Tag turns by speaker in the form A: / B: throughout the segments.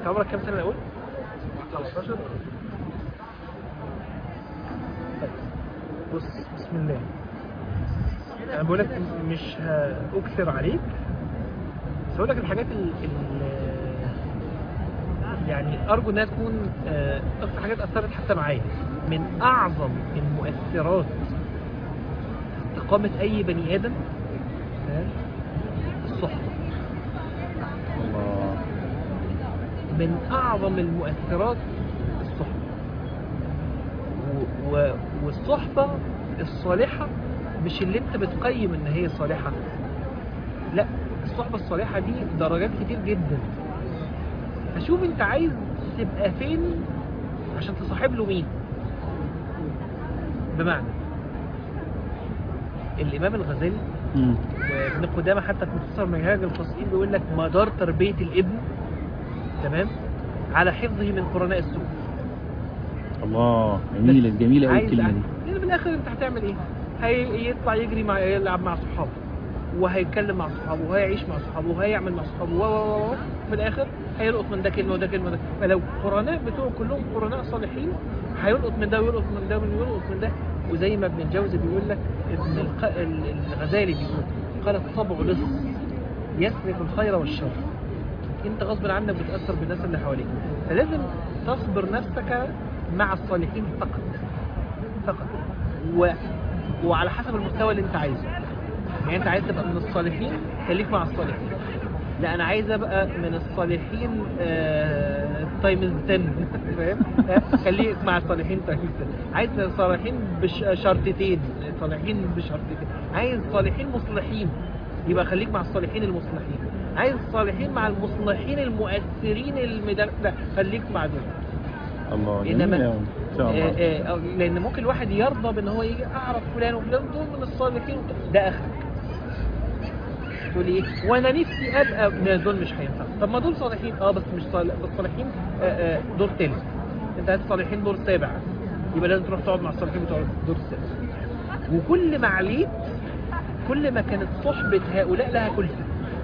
A: انت عمرك كام سنه الاول 15 طيب بص بسم الله انا بقول لك مش هاكثر عليك بس هقول لك الحاجات ال ال يعني ارجو انها تكون آه، اكتر حاجات اثرت حتى معايا من اعظم المؤثرات في استقامه اي بني ادم آه، الصحبه
B: الله
A: من اعظم المؤثرات الصحبه و... و... والصحبه الصالحه مش اللي انت بتقيم ان هي صالحه لا الصحبه الصالحه دي درجات كتير جدا فشوف انت عايز تبقى فين عشان تصاحب له مين بمعنى الامام الغزالي
B: مم.
A: وابن قدامه حتى في مختصر منهاج القصير بيقول لك مدار تربيه الابن تمام على حفظه من قرناء السوء
B: الله جميلة
A: بس
B: جميلة قوي
A: عايز
B: الكلمة دي
A: لان في الاخر انت هتعمل ايه هيطلع يجري مع يلعب مع صحابه وهيتكلم مع صحابه وهيعيش مع صحابه وهيعمل مع صحابه و و و و. في الاخر هيلقط من ده كلمه وده كلمه وده فلو قرناء بتوعه كلهم قرناء صالحين هيلقط من ده ويلقط من ده ويلقط من ده وزي ما ابن الجوزي بيقول لك ابن الق... ال- الغزالي بيقول قال الطبع لص يسلك الخير والشر انت غصب عنك بتاثر بالناس اللي حواليك فلازم تصبر نفسك مع الصالحين فقط فقط و... وعلى حسب المستوى اللي انت عايزه يعني انت عايز تبقى من الصالحين خليك مع الصالحين لا انا عايز ابقى من الصالحين تايمز 10 فاهم آه، خليك مع الصالحين تايمز 10 عايز صالحين بشرطتين صالحين بشرطتين عايز صالحين مصلحين يبقى خليك مع الصالحين المصلحين عايز الصالحين مع المصلحين المؤثرين المدر... لا خليك مع دول
B: الله
A: إنما-
B: جميلة أوي. ان شاء الله
A: آه، آه، لان ممكن الواحد يرضى بان هو يجي اعرف فلان وفلان دول من الصالحين ده اخرك تقول ايه وانا نفسي ابقى لا، دول مش هينفع طب ما دول صالحين اه بس مش صالح بس صالحين آه، آه، دور تالت انت عايز صالحين دور سابع يبقى لازم تروح تقعد مع الصالحين بتوع دور السابع وكل ما عليت كل ما كانت صحبة هؤلاء لها كلفة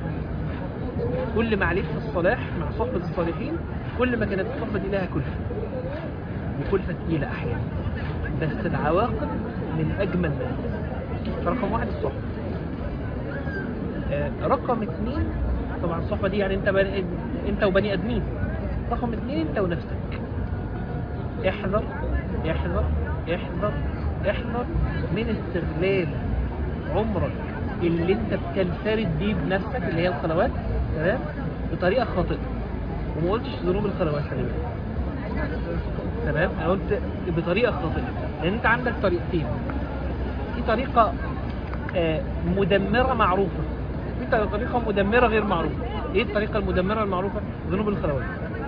A: كل ما عليت في الصلاح مع صحبة الصالحين كل ما كانت الصحبة دي لها كلفة وكلفة تقيلة أحيانا بس العواقب من أجمل ما يكون. فرقم واحد الصحبة آه، رقم اثنين طبعا الصحبة دي يعني انت بني انت وبني ادمين رقم اثنين انت ونفسك احذر احذر احذر احذر من استغلال عمرك اللي انت بتنفرد بيه بنفسك اللي هي الخلوات تمام بطريقة خاطئة وما قلتش ذنوب الخلوات خلي بالك تمام انا قلت بطريقة خاطئة لان انت عندك طريقتين في طريقة آه، مدمرة معروفة في طريقة مدمرة غير معروفة ايه الطريقة المدمرة المعروفة ذنوب الخلوات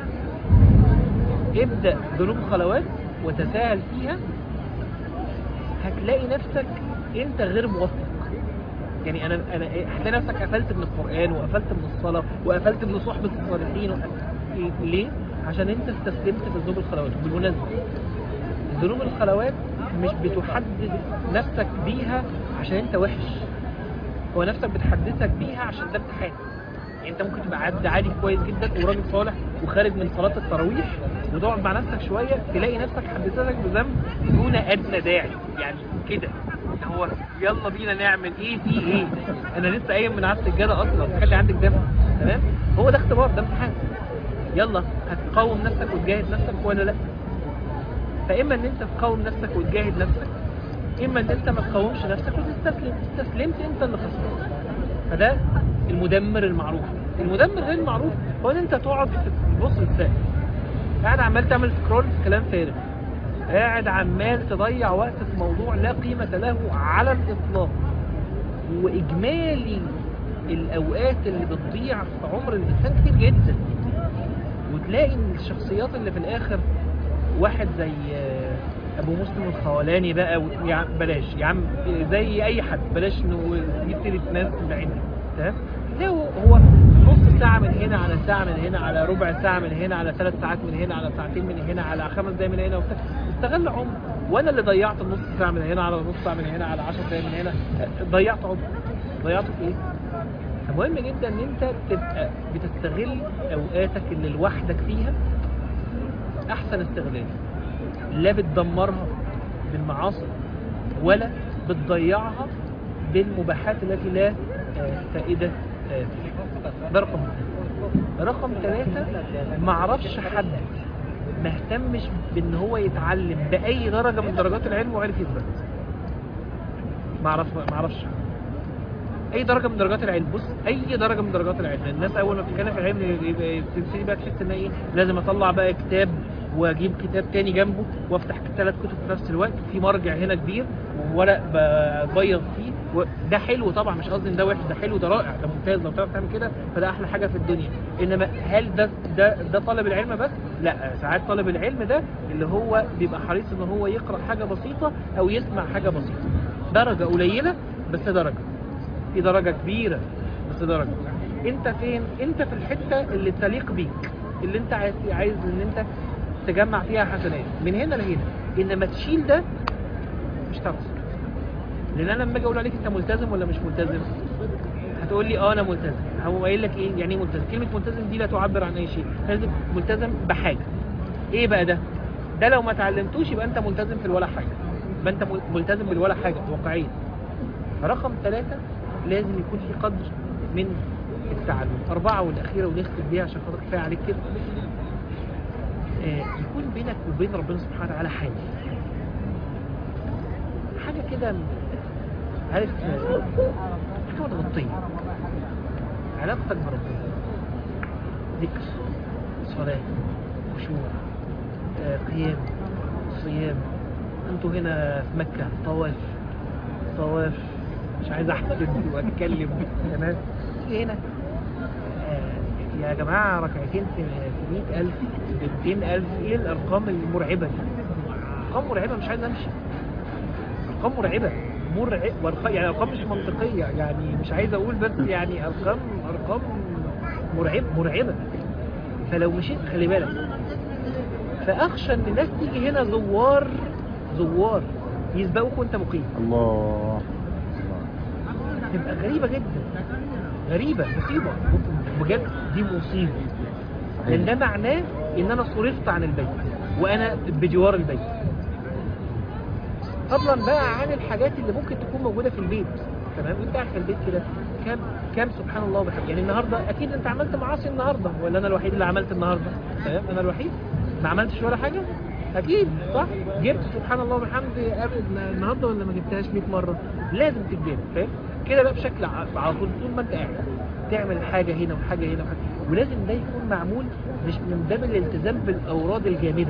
A: ابدأ ذنوب الخلوات وتساهل فيها هتلاقي نفسك انت غير موفق يعني انا انا إيه، هتلاقي نفسك قفلت من القران وقفلت من الصلاه وقفلت من صحبه الصالحين وقفلت- إيه، ليه؟ عشان انت استسلمت في ذنوب الخلوات بالمناسبه ذنوب الخلوات مش بتحدد نفسك بيها عشان انت وحش هو نفسك بتحدثك بيها عشان ده امتحان يعني انت ممكن تبقى عبد عادي كويس جدا وراجل صالح وخارج من صلاه التراويح وتقعد مع نفسك شويه تلاقي نفسك حدثتك بذنب دون ادنى داعي يعني كده اللي هو يلا بينا نعمل ايه في ايه انا لسه قايم من على السجاده اصلا خلي عندك دم تمام هو ده اختبار ده امتحان يلا هتقاوم نفسك وتجاهد نفسك ولا لا فاما ان انت تقاوم نفسك وتجاهد نفسك اما ان انت ما تقاومش نفسك وتستسلم استسلمت انت اللي خسران فده المدمر المعروف المدمر غير المعروف هو ان انت تقعد تبص للسقف قاعد عمال تعمل سكرول في كلام فارغ قاعد عمال تضيع وقت في موضوع لا قيمة له على الإطلاق وإجمالي الأوقات اللي بتضيع في عمر الإنسان كتير جدا وتلاقي إن الشخصيات اللي في الآخر واحد زي آه، أبو مسلم الخولاني بقى و- يا عم بلاش يا عم زي أي حد بلاش إنه نجيب سيرة ناس بعينها تمام تلاقي هو هو نص ساعة من هنا على ساعة من هنا على ربع ساعة من هنا على ثلاث ساعات من هنا على ساعتين من هنا على خمس دقايق من هنا وبتاع استغل عمر وانا اللي ضيعت النص ساعة من هنا على نص ساعة من هنا على 10 دقايق من هنا آه، ضيعت عمر ضيعته في ايه؟ فمهم جدا ان انت تبقى بتستغل اوقاتك اللي لوحدك فيها احسن استغلال لا بتدمرها بالمعاصي ولا بتضيعها بالمباحات التي لا آه، فائدة آه، فيها ده رقم اثنين رقم ثلاثة معرفش حد ما اهتمش بان هو يتعلم باي درجة من درجات العلم وعرف يثبت معرف معرفش حد اي درجه من درجات العلم بص اي درجه من درجات العلم الناس اول ما بتتكلم في العلم يبقى تبتدي بقى تحس ان ايه لازم اطلع بقى كتاب واجيب كتاب تاني جنبه وافتح ثلاث كتب في نفس الوقت في مرجع هنا كبير وورق ببيض فيه و- ده حلو طبعا مش قصدي ان ده وحش ده حلو ده رائع ده ممتاز لو بتعرف تعمل كده فده احلى حاجه في الدنيا انما هل ده ده ده طالب العلم بس لا ساعات طالب العلم ده اللي هو بيبقى حريص ان هو يقرا حاجه بسيطه او يسمع حاجه بسيطه درجه قليله بس درجه في درجة كبيرة بس درجة انت فين انت في الحتة اللي تليق بيك اللي انت عايز عايز ان انت تجمع فيها حسنات من هنا لهنا انما تشيل ده مش هتعرف لان انا لما اجي اقول عليك انت ملتزم ولا مش ملتزم هتقول لي اه انا ملتزم هو قايل لك ايه يعني ايه ملتزم كلمه ملتزم دي لا تعبر عن اي شيء لازم ملتزم بحاجه ايه بقى ده ده لو ما اتعلمتوش يبقى انت ملتزم في الولا حاجه يبقى انت ملتزم بالولا حاجه واقعيا رقم ثلاثة لازم يكون في قدر من التعلم أربعة والأخيرة ونختم بيها عشان خاطر كفاية عليك كده آه، يكون بينك وبين ربنا سبحانه وتعالى حاجة حاجة كده عارف آه، حاجة متغطية علاقتك بربنا ذكر صلاة خشوع آه، قيام صيام انتوا هنا في مكة طواف طواف مش عايز احسد واتكلم تمام تيجي هنا آه، يا جماعة ركعتين في في 100000 ب 200000 ايه الارقام المرعبة دي؟ ارقام مرعبة مش عايز امشي ارقام مرعبة مرعب وارقام يعني ارقام مش منطقية يعني مش عايز اقول بس يعني ارقام ارقام مرعب مرعبة فلو مشيت خلي بالك فاخشى ان الناس تيجي هنا زوار زوار يسبقوك وانت مقيم
B: الله
A: تبقى غريبة جدا غريبة مصيبة بجد دي مصيبة لان ده معناه ان انا صرفت عن البيت وانا بجوار البيت فضلا بقى عن الحاجات اللي ممكن تكون موجودة في البيت تمام انت قاعد في البيت كده كام كام سبحان الله وبحمده يعني النهارده اكيد انت عملت معاصي النهارده ولا انا الوحيد اللي عملت النهارده تمام انا الوحيد ما عملتش ولا حاجه اكيد صح جبت سبحان الله وبحمده قبل النهارده ولا ما جبتهاش 100 مره لازم تتجاب فاهم كده بقى بشكل ع- على طول طول ما انت قاعد تعمل حاجه هنا وحاجه هنا وحاجه ولازم ده يكون معمول مش من باب الالتزام بالاوراد الجامده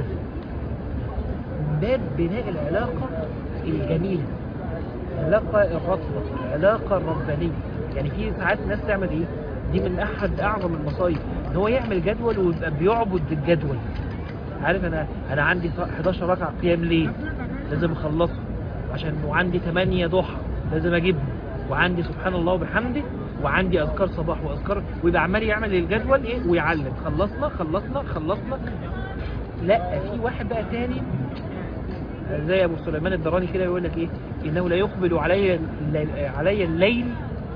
A: من باب بناء العلاقه الجميله العلاقه الرطبه العلاقه الربانيه يعني في ساعات ناس تعمل ايه دي من احد اعظم المصايب ان هو يعمل جدول ويبقى بيعبد بالجدول عارف انا انا عندي 11 ركعه قيام ليل لازم اخلصها عشان وعندي 8 ضحى لازم اجيبهم وعندي سبحان الله وبحمده وعندي اذكار صباح واذكار ويبقى عمال يعمل الجدول ايه ويعلم خلصنا خلصنا خلصنا لا في واحد بقى تاني زي ابو سليمان الدراني كده يقول لك ايه انه لا يقبل علي الليل علي الليل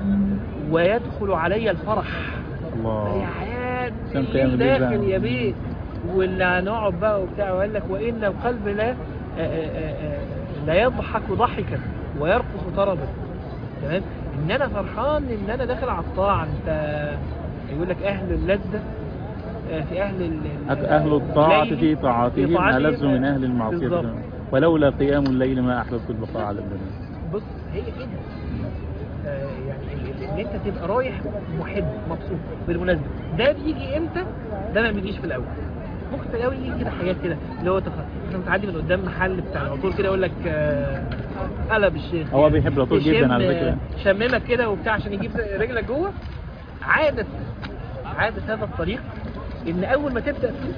A: ويدخل علي الفرح يا
B: الله
A: عيال
B: عشان قيام
A: الليل
B: الليل
A: داخل
B: بقى.
A: يا بيت واللي هنقعد بقى وبتاع وقال لك وان القلب لا آه، آه، آه، لا يضحك ضحكا ويرقص طربا تمام ان انا فرحان ان انا داخل على الطاعه انت يقول لك اهل اللذه آه، في اهل ال- ال-
B: أهل الطاعة
A: الليل
B: في طاعتهم
A: طاعتهم.
B: ألذ من أهل المعصية
A: بالظبط.
B: ولولا قيام الليل ما أحببت البقاء على الدنيا
A: بص هي كده آه، يعني ال- ال- ان انت تبقى رايح محب مبسوط بالمناسبه ده بيجي امتى ده ما بيجيش في الاول ممكن في الاول يجي كده حاجات كده اللي هو تخ... مثلا تعدي من قدام محل بتاع العطور كده يقول لك آه، قلب الشيخ
B: هو بيحب العطور جدا
A: يشم-
B: على فكرة.
A: شممك كده وبتاع عشان يجيب رجلك جوه عادة عادة هذا الطريق ان اول ما تبدا فيه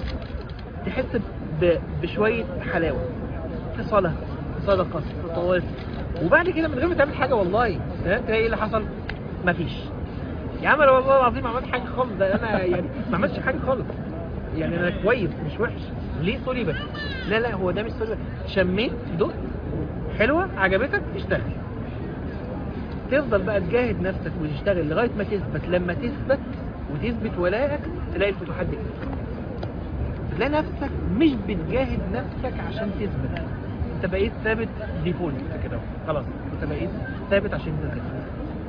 A: تحس ب... بشويه حلاوه في صلاه في صدقه في طواف وبعد كده من غير ما تعمل حاجه والله تمام تلاقي ايه اللي حصل مفيش يا عم انا والله العظيم ما عملت حاجه خالص ده انا يعني ما عملتش حاجه خالص يعني انا كويس مش وحش ليه سوري بس لا لا هو ده مش سوري بس شميت دقت حلوه عجبتك اشتغل تفضل بقى تجاهد نفسك وتشتغل لغايه ما تثبت لما تثبت وتثبت ولائك تلاقي الفتوحات دي تلاقي نفسك مش بتجاهد نفسك عشان تثبت انت بقيت ثابت ديفولت كده خلاص انت بقيت ثابت عشان انت تثبت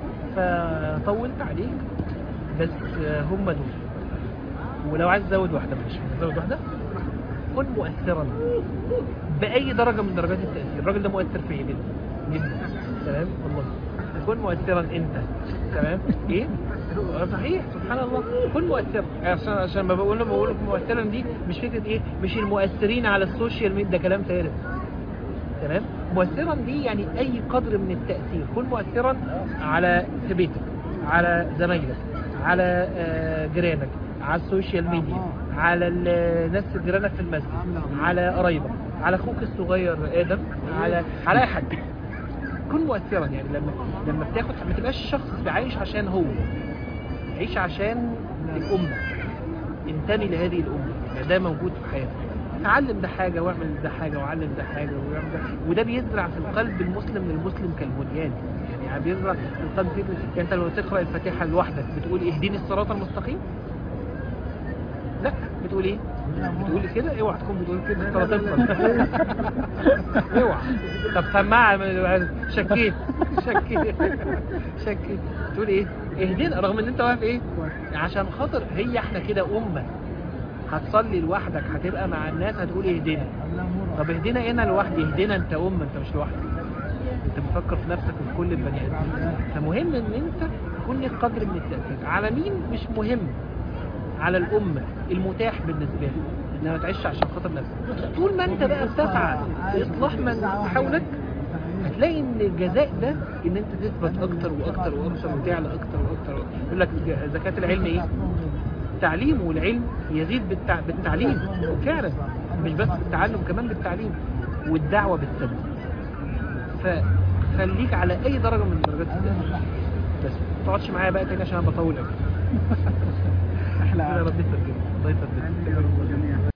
A: فطولت عليك بس هم دول ولو عايز تزود واحده ماشي تزود واحده كن مؤثرا باي درجه من درجات التاثير الراجل ده مؤثر فيا جدا جدا تمام والله كن مؤثرا انت تمام ايه آه، صحيح سبحان الله كن مؤثرا عشان عشان ما بقول لما بقول مؤثرا دي مش فكره ايه مش المؤثرين على السوشيال ميديا ده كلام فارغ تمام مؤثرا دي يعني اي قدر من التاثير كن مؤثرا على في بيتك على زمايلك على آه، جيرانك على السوشيال ميديا على ال- ناس جيرانك في المسجد على قرايبك على اخوك الصغير ادم على على اي حد كن مؤثرا يعني لما لما بتاخد ما تبقاش شخص عايش عشان هو عيش عشان الامه انتمي لهذه الامه يعني ده موجود في حياتك تعلم ده حاجه واعمل ده حاجه وعلم ده حاجه واعمل ده وده بيزرع في القلب المسلم للمسلم كالبنيان يعني بيزرع في القلب فكرة يعني انت لما تقرا الفاتحه لوحدك بتقول اهديني الصراط المستقيم لا بتقول ايه بتقول كده اوعى تكون بتقول كده الصلاه تبطل اوعى طب سماعه شكيت شكيت شكيت تقول ايه اهدنا رغم ان انت واقف ايه عشان خاطر هي احنا كده امه هتصلي لوحدك هتبقى مع الناس هتقول اهدنا طب اهدنا انا لوحدي اهدنا انت امه انت مش لوحدك انت بتفكر في نفسك وفي كل البني ادمين فمهم ان انت يكون لك قدر من التاثير على مين مش مهم على الامه المتاح بالنسبه لك انها تعيش عشان خاطر نفسك طول ما انت بقى بتسعى لاصلاح من حولك هتلاقي ان الجزاء ده ان انت تثبت اكتر واكتر واكتر وتعلى اكتر واكتر وأكتر. يقول لك ج- زكاه العلم ايه تعليم والعلم يزيد بالتع... بالتعليم فعلا مش بس بالتعلم كمان بالتعليم والدعوه بالسبب فخليك على اي درجه من درجات التأثير بس ما تقعدش معايا بقى تاني عشان انا بطول قوي
C: احلى
A: انا رديت ترجمه الله يسددك